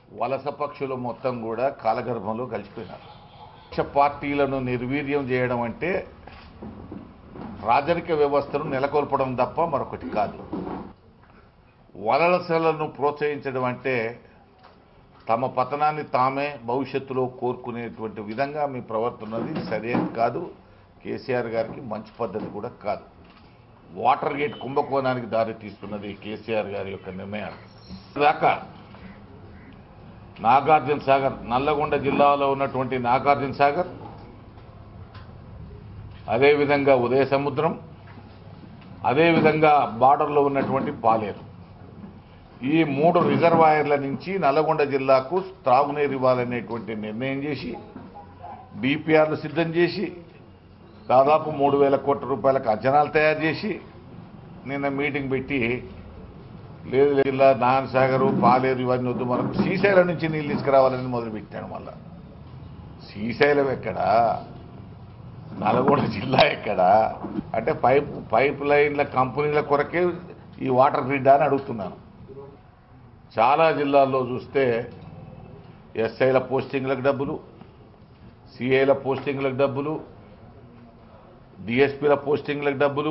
వలస పక్షులు మొత్తం కూడా కాలగర్భంలో కలిసిపోయినారు పక్ష పార్టీలను నిర్వీర్యం చేయడం అంటే రాజరిక వ్యవస్థను నెలకొల్పడం తప్ప మరొకటి కాదు వలసలను ప్రోత్సహించడం అంటే తమ పతనాన్ని తామే భవిష్యత్తులో కోరుకునేటువంటి విధంగా మీ ప్రవర్తనది సరైనది కాదు కేసీఆర్ గారికి మంచి పద్ధతి కూడా కాదు వాటర్ గేట్ కుంభకోణానికి దారి తీస్తున్నది కేసీఆర్ గారి యొక్క నిర్ణయాలు దాకా నాగార్జున సాగర్ నల్లగొండ జిల్లాలో ఉన్నటువంటి నాగార్జున సాగర్ అదేవిధంగా ఉదయ సముద్రం అదేవిధంగా బార్డర్లో ఉన్నటువంటి పాలేరు ఈ మూడు రిజర్వాయర్ల నుంచి నల్లగొండ జిల్లాకు త్రాగునీరు ఇవ్వాలనేటువంటి నిర్ణయం చేసి డిపిఆర్లు సిద్ధం చేసి దాదాపు మూడు వేల కోట్ల రూపాయలకు అంచనాలు తయారు చేసి నిన్న మీటింగ్ పెట్టి లేదు జిల్లా నాగసాగరు పాలేరు ఇవన్నీ వద్దు మనకు శ్రీశైలం నుంచి నీళ్ళు తీసుకురావాలని మొదలుపెట్టాను మళ్ళా శ్రీశైలం ఎక్కడా నల్గొండ జిల్లా ఎక్కడా అంటే పైప్ పైప్ లైన్ల కంపెనీల కొరకే ఈ వాటర్ గ్రిడ్ అని అడుగుతున్నాను చాలా జిల్లాల్లో చూస్తే ఎస్ఐల పోస్టింగ్లకు డబ్బులు సిఐల పోస్టింగ్లకు డబ్బులు డిఎస్పీల పోస్టింగ్లకు డబ్బులు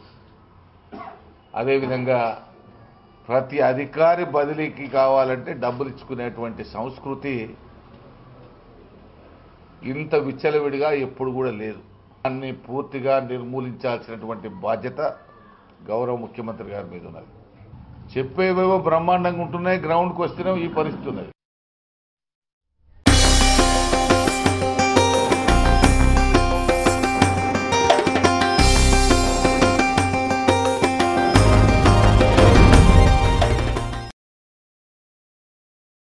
అదేవిధంగా ప్రతి అధికారి బదిలీకి కావాలంటే డబ్బులు ఇచ్చుకునేటువంటి సంస్కృతి ఇంత విచ్చలవిడిగా ఎప్పుడు కూడా లేదు దాన్ని పూర్తిగా నిర్మూలించాల్సినటువంటి బాధ్యత గౌరవ ముఖ్యమంత్రి గారి మీద ఉన్నది చెప్పేవేవో బ్రహ్మాండంగా ఉంటున్నాయి గ్రౌండ్కి వస్తేనే ఈ పరిస్థితి ఉన్నది